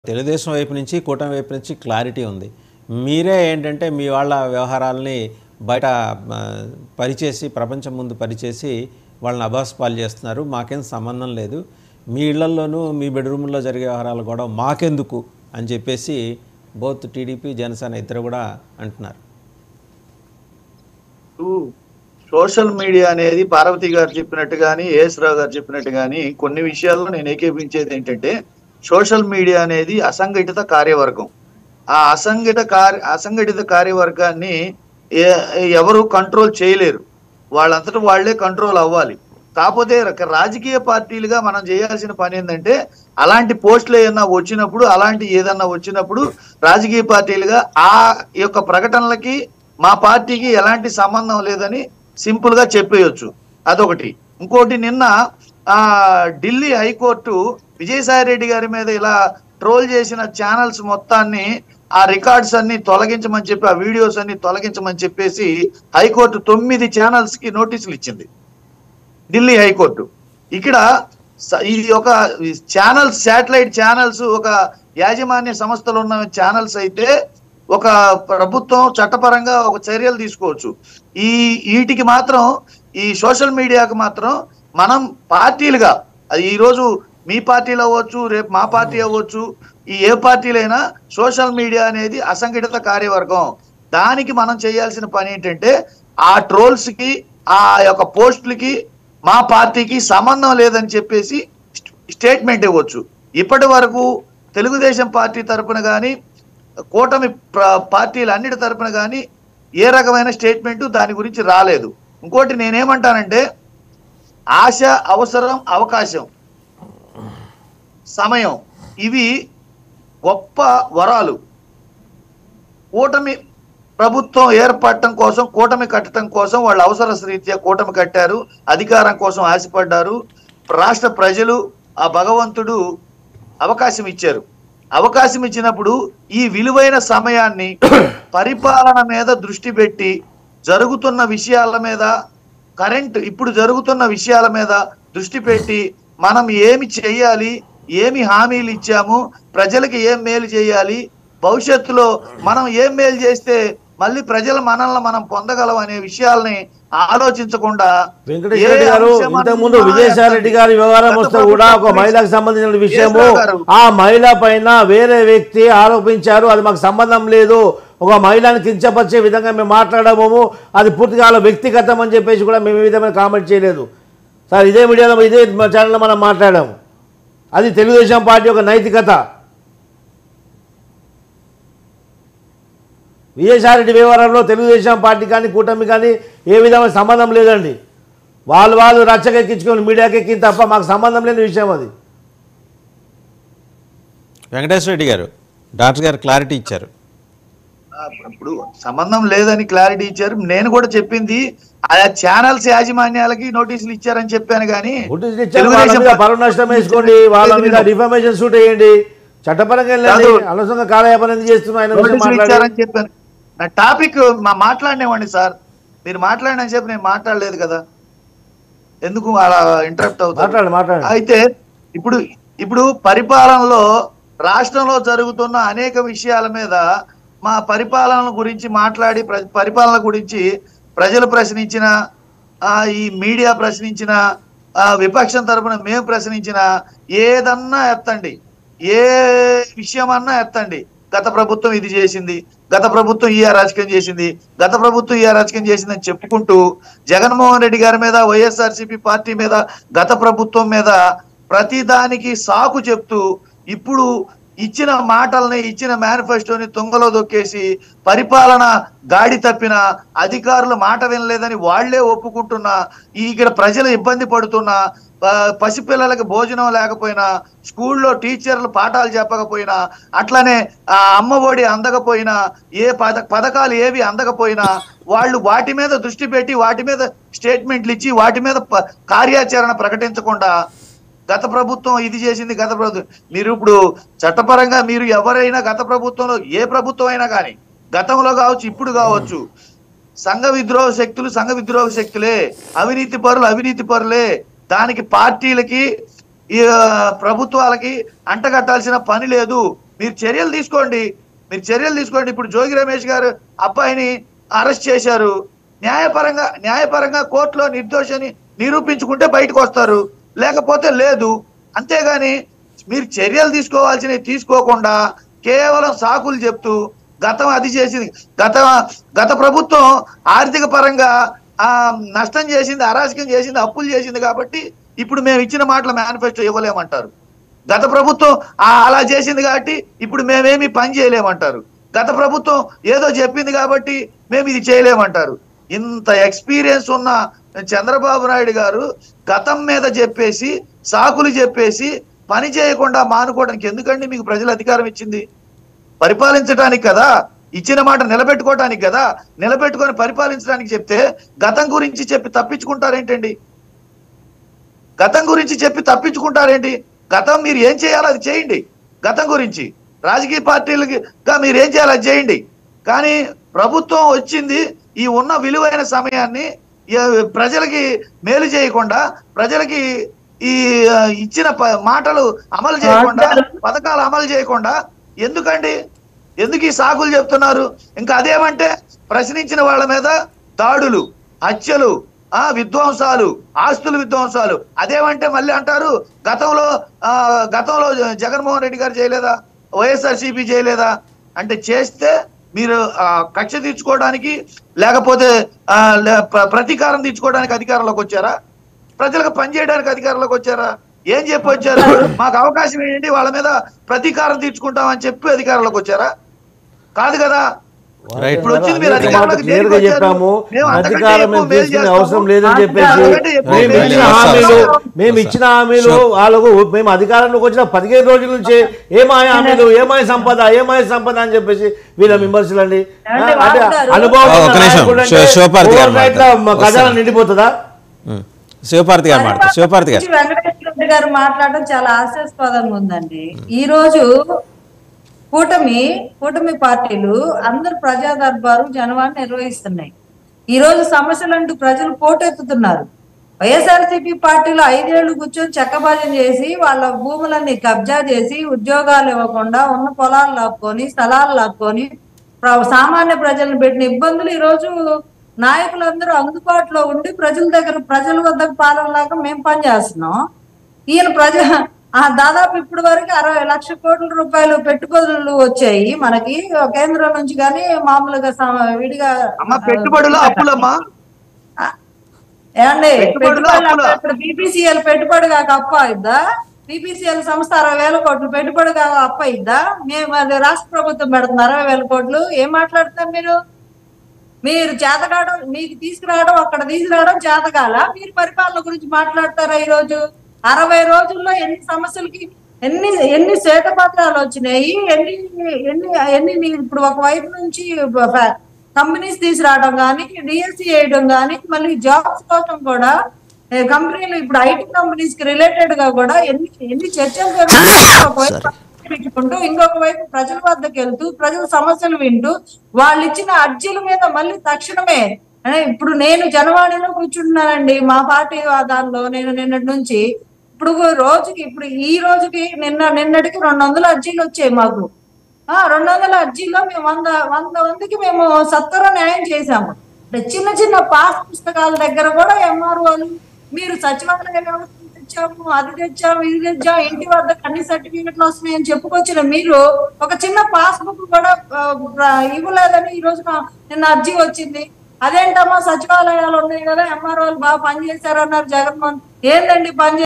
తెలుగుదేశం వైపు నుంచి కూటమి వైపు నుంచి క్లారిటీ ఉంది మీరే ఏంటంటే మీ వాళ్ళ వ్యవహారాలని బయట ఆ, పరిచేసి ప్రపంచం ముందు పరిచేసి వాళ్ళని అభాస్పాలు చేస్తున్నారు మాకేం సంబంధం లేదు మీ ఇళ్లల్లోనూ మీ బెడ్రూమ్లో జరిగే వ్యవహారాలు కూడా మాకెందుకు అని చెప్పేసి బోత్ టీడీపీ జనసేన ఇద్దరు కూడా అంటున్నారు సోషల్ మీడియా అనేది పార్వతి గారు చెప్పినట్టు కానీ రావు గారు చెప్పినట్టు కానీ కొన్ని విషయాల్లో నేను ఏకీపించేది ఏంటంటే సోషల్ మీడియా అనేది అసంఘటిత కార్యవర్గం ఆ అసంఘటిత కార్య అసంఘటిత కార్యవర్గాన్ని ఏ- ఎవరు కంట్రోల్ చేయలేరు వాళ్ళంతటా వాళ్ళే కంట్రోల్ అవ్వాలి కాకపోతే రక- రాజకీయ పార్టీలుగా మనం చేయాల్సిన పని ఏంటంటే అలాంటి పోస్టులు ఏదన్నా వచ్చినప్పుడు అలాంటి ఏదన్నా వచ్చినప్పుడు రాజకీయ పార్టీలుగా ఆ యొక్క ప్రకటనలకి మా పార్టీకి ఎలాంటి సంబంధం లేదని సింపుల్ గా చెప్పేయొచ్చు అదొకటి ఇంకోటి నిన్న ఆ ఢిల్లీ హైకోర్టు విజయసాయి రెడ్డి గారి మీద ఇలా ట్రోల్ చేసిన ఛానల్స్ మొత్తాన్ని ఆ రికార్డ్స్ అన్ని తొలగించమని చెప్పి ఆ వీడియోస్ అన్ని తొలగించమని చెప్పేసి హైకోర్టు తొమ్మిది ఛానల్స్ కి నోటీసులు ఇచ్చింది ఢిల్లీ హైకోర్టు ఇక్కడ స- ఇది ఒక ఛానల్స్ శాటిలైట్ ఛానల్స్ ఒక యాజమాన్య సంస్థలు ఉన్న ఛానల్స్ అయితే ఒక ప్రభుత్వం చట్టపరంగా ఒక చర్యలు తీసుకోవచ్చు ఈ వీటికి మాత్రం ఈ సోషల్ మీడియాకి మాత్రం మనం పార్టీలుగా అది ఈ రోజు మీ పార్టీలు అవ్వచ్చు రేపు మా పార్టీ అవ్వచ్చు ఈ ఏ పార్టీలైనా సోషల్ మీడియా అనేది అసంఘటిత కార్యవర్గం దానికి మనం చేయాల్సిన పని ఏంటంటే ఆ ట్రోల్స్ కి ఆ యొక్క పోస్టులకి మా పార్టీకి సంబంధం లేదని చెప్పేసి స్టేట్మెంట్ ఇవ్వచ్చు ఇప్పటి వరకు తెలుగుదేశం పార్టీ తరపున కానీ కూటమి ప్ర- పార్టీలు అన్నిటి తరపున కానీ ఏ రకమైన స్టేట్మెంట్ దాని గురించి రాలేదు ఇంకోటి నేనేమంటానంటే ఆశ అవసరం అవకాశం సమయం ఇవి గొప్ప వరాలు కూటమి ప్రభుత్వం ఏర్పడటం కోసం కూటమి కట్టడం కోసం వాళ్ళు అవసర రీత్యా కూటమి కట్టారు అధికారం కోసం ఆశపడ్డారు రాష్ట్ర ప్రజలు ఆ భగవంతుడు అవకాశం ఇచ్చారు అవకాశం ఇచ్చినప్పుడు ఈ విలువైన సమయాన్ని పరిపాలన మీద దృష్టి పెట్టి జరుగుతున్న విషయాల మీద కరెంట్ ఇప్పుడు జరుగుతున్న విషయాల మీద దృష్టి పెట్టి మనం ఏమి చేయాలి ఏమి హామీలు ఇచ్చాము ప్రజలకి ఏం మేలు చేయాలి భవిష్యత్తులో మనం ఏం మేలు చేస్తే మళ్ళీ ప్రజల మనల్ని మనం పొందగలం అనే విషయాల్ని ఆలోచించకుండా వెంకటేశ్వర ఏ రెడ్డి గారు అంశం ఇంతకు ముందు అన్నా విజయసాయి రెడ్డి గారి వ్యవహారం గత వస్తే కూడా ఒక ప్రభుత్వం మహిళకు సంబంధించిన విషయము విజయసాయి గారు. ఆ మహిళ పైన వేరే వ్యక్తి ఆరోపించారు అది మాకు సంబంధం లేదు ఒక మహిళని కించపరిచే విధంగా మేము మాట్లాడము అది పూర్తిగా వాళ్ళ వ్యక్తిగతం అని చెప్పేసి కూడా మేము ఏ విధమైన కామెంట్ చేయలేదు సార్ ఇదే మీడియాలో ఇదే ఛానల్లో మనం మాట్లాడాము అది తెలుగుదేశం పార్టీ యొక్క నైతికత విజయసాయిరెడ్డి వ్యవహారంలో తెలుగుదేశం పార్టీ కానీ కూటమి కానీ ఏ విధమైన సంబంధం లేదండి వాళ్ళు వాళ్ళు రచ్చకెక్కించుకొని మీడియాకి ఎక్కింది తప్ప మాకు సంబంధం లేని విషయం అది వెంకటేశ్వర రెడ్డి గారు డాక్టర్ గారు క్లారిటీ ఇచ్చారు ఆ, ఇప్పుడు సంబంధం లేదని క్లారిటీ ఇచ్చారు నేను కూడా చెప్పింది ఆయా ఛానల్స్ యాజమాన్యాలకి నోటీసులు ఇచ్చారని చెప్పాను కానీ నోటీసులు ఇచ్చారు వాళ్ళ తెలుగుదేశం మీద పార్టీ- పరువు నష్టం వేసుకోండి వాళ్ళ మీద డిఫర్మేషన్ సూట్ వేయండి చట్టపరంగా వెళ్ళండి కాదు. అనవసరంగా కాలయాపన ఎందుకు చేస్తున్నా ఆయన విషయం నోటీసులు మాట్లాడి ఇచ్చారని చెప్పాను నా టాపిక్ మా మాట్లాడినేవ్వండి సార్ మీరు మాట్లాడిన చెప్పి నేను మాట్లాడలేదు కదా ఎందుకు అలా ఇంటరప్ట్ అవుతారు మాట్లాడండి మాట్లాడండి అయితే ఇప్పుడు ఇప్పుడు పరిపాలనలో రాష్ట్రంలో జరుగుతున్న అనేక విషయాల మీద మా పరిపాలన గురించి మాట్లాడి ప్ర- పరిపాలన గురించి ప్రజలు ప్రశ్నించిన ఆ, ఈ మీడియా ప్రశ్నించిన ఆ, విపక్షం తరపున మేము ప్రశ్నించిన ఏదన్నా ఎత్తండి ఏ విషయమన్నా ఎత్తండి గత ప్రభుత్వం ఇది చేసింది గత ప్రభుత్వం ఈ రాజకీయం చేసింది గత ప్రభుత్వం ఈ రాజకీయం చేసిందని చెప్పుకుంటూ జగన్మోహన్ రెడ్డి గారి మీద వైఎస్ఆర్సీపీ పార్టీ మీద గత ప్రభుత్వం మీద ప్రతి దానికి సాకు చెప్తూ ఇప్పుడు ఇచ్చిన మాటల్ని ఇచ్చిన మేనిఫెస్టోని తుంగలో దొక్కేసి పరిపాలన గాడి తప్పిన అధికారులు మాట వినలేదని వాళ్లే ఒప్పుకుంటున్నా ఈ ఇక్కడ ప్రజలు ఇబ్బంది పడుతున్నా ఆ, పసిపిల్లలకి భోజనం లేకపోయినా స్కూల్లో టీచర్లు పాఠాలు చెప్పకపోయినా అట్లనే ఆ అమ్మ ఒడి అందకపోయినా ఏ పథ పథకాలు ఏవి అందకపోయినా వాళ్ళు వాటి మీద దృష్టి పెట్టి వాటి మీద స్టేట్మెంట్లు ఇచ్చి వాటి మీద ప- కార్యాచరణ ప్రకటించకుండా గత ప్రభుత్వం ఇది చేసింది గత ప్రభుత్వం మీరు ఇప్పుడు చట్టపరంగా మీరు ఎవరైనా గత ప్రభుత్వంలో ఏ ప్రభుత్వం అయినా కానీ గతంలో కావచ్చు ఇప్పుడు కావచ్చు సంఘ విద్రోహ శక్తులు సంఘ విద్రోహ శక్తులే అవినీతి పరులు అవినీతి పరులే దానికి పార్టీలకి ఈ ఆ, ప్రభుత్వాలకి అంటగట్టాల్సిన పని లేదు మీరు చర్యలు తీసుకోండి మీరు చర్యలు తీసుకోండి ఇప్పుడు జోగి రమేష్ గారు అబ్బాయిని అరెస్ట్ చేశారు న్యాయపరంగా న్యాయపరంగా కోర్టులో నిర్దోషని నిరూపించుకుంటే బయటకు వస్తారు లేకపోతే లేదు అంతేగాని మీరు చర్యలు తీసుకోవాల్సినవి తీసుకోకుండా కేవలం సాకులు చెప్తూ గతం అది చేసింది గత గత ప్రభుత్వం ఆర్థిక పరంగా ఆ నష్టం చేసింది అరాచకం చేసింది అప్పులు చేసింది కాబట్టి ఇప్పుడు మేము ఇచ్చిన మాటల మేనిఫెస్టో ఇవ్వలేమంటారు గత ప్రభుత్వం ఆ అలా చేసింది కాబట్టి ఇప్పుడు మేమేమి పని చేయలేమంటారు గత ప్రభుత్వం ఏదో చెప్పింది కాబట్టి మేము ఇది చేయలేమంటారు ఇంత ఎక్స్పీరియన్స్ ఉన్న చంద్రబాబు నాయుడు గారు గతం మీద చెప్పేసి సాకులు చెప్పేసి పని చేయకుండా మానుకోవడానికి ఎందుకండి మీకు ప్రజలు అధికారం ఇచ్చింది పరిపాలించడానికి కదా ఇచ్చిన మాట నిలబెట్టుకోవడానికి కదా నిలబెట్టుకొని పరిపాలించడానికి చెప్తే గతం గురించి చెప్పి తప్పించుకుంటారేంటండి గతం గురించి చెప్పి తప్పించుకుంటారేంటి గతం మీరు ఏం చేయాలో అది చేయండి గతం గురించి రాజకీయ పార్టీలకి గా మీరు ఏం చేయాలో అది చేయండి కానీ ప్రభుత్వం వచ్చింది ఈ ఉన్న విలువైన సమయాన్ని ఏ- ప్రజలకి మేలు చేయకుండా ప్రజలకి ఈ ఆ, ఇచ్చిన ప- మాటలు అమలు చేయకుండా పథకాలు అమలు చేయకుండా ఎందుకండి ఎందుకు ఈ సాకులు చెప్తున్నారు ఇంకా అదేమంటే ప్రశ్నించిన వాళ్ళ మీద దాడులు హత్యలు ఆ విధ్వంసాలు ఆస్తుల విధ్వంసాలు అదేమంటే మళ్ళీ అంటారు గతంలో ఆ గతంలో జ- జగన్మోహన్ రెడ్డి గారు చేయలేదా వైఎస్ఆర్సీపీ చేయలేదా అంటే చేస్తే మీరు ఆ, కక్ష తీర్చుకోవడానికి లేకపోతే ఆ, లే- ప్ర- ప్రతీకారం తీర్చుకోవడానికి అధికారంలోకి వచ్చారా ప్రజలకు పనిచేయడానికి అధికారంలోకి వచ్చారా ఏం చెప్పి వచ్చారు మాకు అవకాశం ఏంటి వాళ్ళ మీద ప్రతీకారం తీర్చుకుంటామని చెప్పి అధికారంలోకి వచ్చారా కాదు కదా రైట్ ఇప్పుడు వచ్చింది మీరు అనేక అధికారంలోకి మాటలు క్లియర్గా దేనికి చెప్పాము వచ్చారు? మేము అంతకంటే అధికారం ఎక్కువ మేము మేలు తీసుకునే చేస్తాము. అవసరం లేదని చెప్పేసి అంతకంటే ఎక్కువ మేము మేలు ఇచ్చిన చేస్తాము. హామీలు మేము వస్తారు. ఇచ్చిన హామీలు వాళ్ళకు మేము అధికారంలోకి వచ్చిన పదిహేను రోజుల నుంచి ఏమాయ హామీలు ఏమాయ సంపద ఏమాయ సంపద అని చెప్పేసి వీళ్ళ విమర్శలు అండి అంటే అంటే వాగుతారు. అనుభవం ఒక ఉన్న నిమిషం. నాయకుడు అంటే శివ- శివపార్తి గారు overnight లో మాట్లాడతారు. మా ఖజానా వస్తారు. నిండిపోతుందా ఉమ్. శివపార్తి గారు మాట్లాడు శివపార్తి గారు గురించి వెంకటేశ్వర రెడ్డి గారు మాట్లాడడం చాలా హాస్యాస్పదంగా ఉందండి ఈ రోజు కూటమి కూటమి పార్టీలు అందరు ప్రజా దర్బారు జనవాణి నిర్వహిస్తున్నాయి ఈ రోజు సమస్యలంటూ ప్రజలు పోటెత్తుతున్నారు వైఎస్ఆర్సీపీ పార్టీలో ఐదేళ్లు కూర్చొని చెక్కబాజం చేసి వాళ్ళ భూములన్నీ కబ్జా చేసి ఉద్యోగాలు ఇవ్వకుండా ఉన్న పొలాలు లాక్కొని స్థలాలు లాక్కొని ప్ర- సామాన్య ప్రజలను పెట్టిన ఇబ్బందులు ఈ రోజు నాయకులందరూ అందుబాటులో ఉండి ప్రజల దగ్గర ప్రజల వద్దకు పాలనలాగా మేము పనిచేస్తున్నాం ఈయన ప్రజ ఆ దాదాపు ఇప్పటి వరకు అరవై లక్ష కోట్ల రూపాయలు పెట్టుబడులు వచ్చాయి మనకి కేంద్రం నుంచి కానీ మామూలుగా సమ- విడిగా అమ్మ పెట్టుబడులు అప్పులమ్మా ఏమండి పెట్టుబడులు పెట్టుబడులు అప్పులా? అప్పుడు ఇప్పుడు బీపీసీఎల్ పెట్టుబడి కాక అప్ప అయిద్దా బీపీసీఎల్ సంస్థ అరవై వేల కోట్లు పెట్టుబడి కాక అప్ప అయిద్దా మేము అది రాష్ట్ర ప్రభుత్వం పెడుతుంది అరవై వేల కోట్లు ఏం మాట్లాడుతున్నారు మీరు మీరు చేతకాడం మీకు తీసుకురావడం అక్కడ తీసుకురావడం చేతకాల మీరు పరిపాలన గురించి మాట్లాడతారా ఈ రోజు అరవై రోజుల్లో ఎన్ని సమస్యలకి ఎన్ని ఎన్ని శ్వేతపత్రాలు వచ్చినాయి ఎన్ని ఎన్ని ఎన్ని నీ- ఇప్పుడు ఒక వైపు నుంచి కంపెనీస్ తీసుకురావడం కానీ డిఎస్సి వేయడం కానీ మళ్ళీ జాబ్స్ కోసం కూడా ఏ, కంపెనీలు ఇప్పుడు ఐటీ కంపెనీస్ కి రిలేటెడ్ గా కూడా ఎన్ని ఎన్ని చర్చలు జరుగుతున్నాయి ఒకవైపు పెట్టుకుంటూ ఇంకొక వైపు ప్రజల వద్దకు వెళ్తూ ప్రజల సమస్యలు వింటూ వాళ్ళు ఇచ్చిన అర్జీల మీద మళ్ళీ తక్షణమే అంటే ఇప్పుడు నేను జనవాణిలో కూర్చుంటున్నానండి మా పార్టీ దానిలో నేను నిన్నటి నుంచి ఇప్పుడు రోజుకి ఇప్పుడు ఈ రోజుకి నిన్న నిన్నటికి రెండు వందల అర్జీలు వచ్చాయి మాకు ఆ రెండు వందల అర్జీలో మేము వంద వంద మందికి మేము సత్వర న్యాయం చేశాము అంటే చిన్న చిన్న పాస్ పుస్తకాల దగ్గర కూడా ఎంఆర్ఓలు మీరు సచివాలయ వ్యవస్థ తెచ్చాము అది తెచ్చాము ఇది తెచ్చాము ఇంటి వద్ద అన్ని సర్టిఫికెట్లు వస్తున్నాయని చెప్పుకొచ్చిన మీరు ఒక చిన్న పాస్ బుక్ కూడా ఆ, ప్ర- ఇవ్వలేదని ఈ రోజు నా- నిన్న అర్జీ వచ్చింది అదేంటమ్మా సచివాలయాలు ఉన్నాయి కదా ఎంఆర్ఓలు బాగా పనిచేశారు అన్నారు జగన్మోహన్ ఏందండి పని